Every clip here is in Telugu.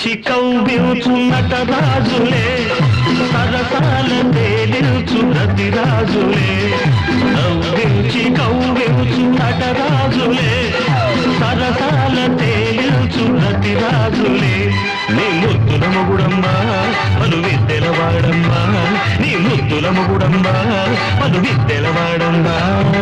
నవ్వించి కవ్వించున్నట రాజులే సరసాల తేలించు రతి రాజులే నవ్వించి కవ్వించున్నట రాజులే సరసాల తేలించు రతి రాజులే నీ ముద్దుల మొగుడమ్మా పలు విద్దెల వాడమ్మా నీ ముద్దుల మొగుడమ్మా పలు విద్దెల వాడమ్మా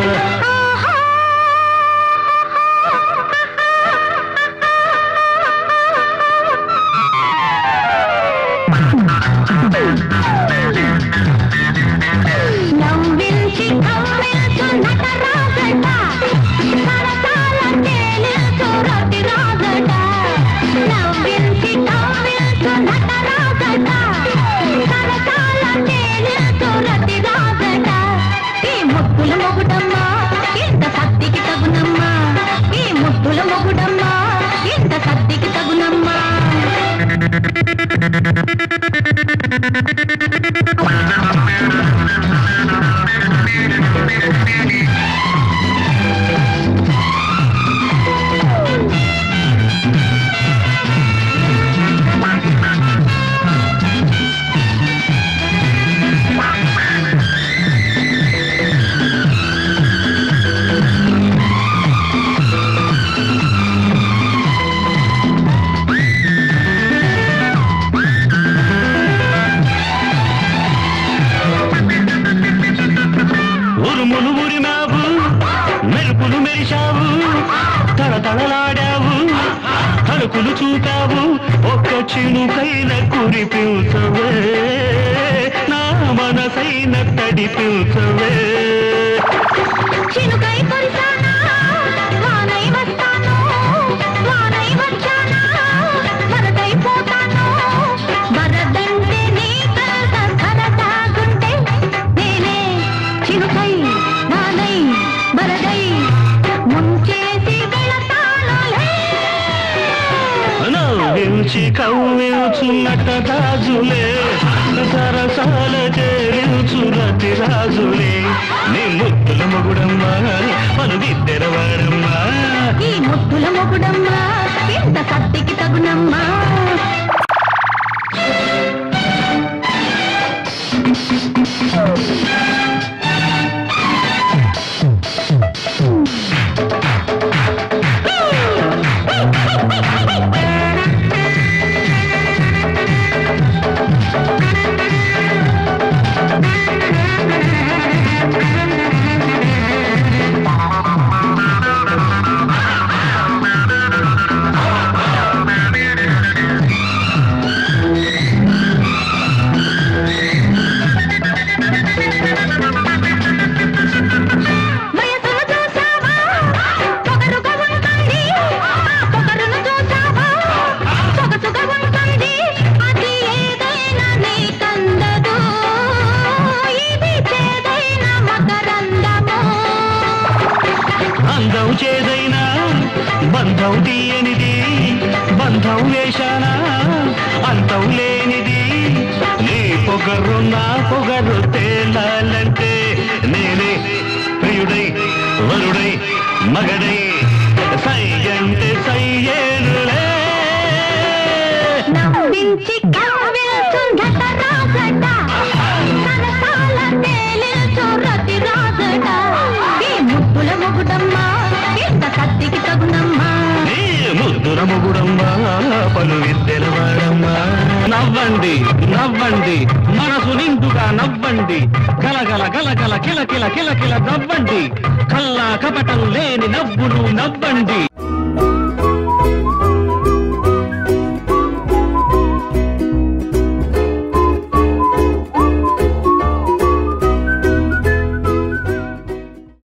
నవ్వించి కవ్వించు నటరాజట సరసాల తేలించు రతిరాజట నవ్వించి కవ్వించు నటరాజట సరసాల తేలించు రతిరాజట ఈ ముద్దుల మొగుడమ్మా ఇంత సత్తికి తగునమ్మా ఈ ముద్దుల మొగుడమ్మా ఇంత సత్తికి తగునమ్మా ఉరుములు ఉరిమావు మెరుపులు మెరిశావు తడతడలాడావు తలుపులు చూపావు ఒక్క చినుకైన కురిపించవే నా మనసైన తడిపించవే చినుకై కురిసానా వానై వస్తాను వానై వచ్చానా వరదైపోతాను వరదంటే నీ కలత కలతాగుంటే నేనే చినుకై వానై వరదై ముంచేసి వెళతానులే నవ్వించి కవ్వించున్నట రాజులే సరసాల చేరించు రతి రాజులే నీ ముద్దుల మొగుడమ్మా పలు విద్దెరవాడమ్మా ఈ ముద్దుల మొగుడమ్మా ఇంత సత్తికి తగునమ్మా వయసును చూసావా పొగరుగా ఉంటుంది పొగరును చూసావా సొగసుగా ఉంటుంది అది ఏదైనా నీకందదు ఇది చేదైన మకరందము అందం చేదైనా బంధం తీయనిది బంధం వేశానా అంతం లేనిది నీ పొగరు నా పొగరు తేలాలంటే నేనే ప్రియుడై వరుడై మగడై సై అంటే సయ్యేనులే నవ్వించి కవ్వించుండట రాజట సరసాల తేలించు రతి రాజట ఈ ముద్దుల మొగుడమ్మా ఇంత కత్తికి తగునమ్మా నీ ముద్దుల మొగుడమ్మా పలు విద్దెల వాడమ్మా నవ్వండి నవ్వండి మనసు నిండుగా నవ్వండి గలగల గలగల కిల కిల కిల కిల నవ్వండి కల్లా కపటం లేని నవ్వులు నవ్వండి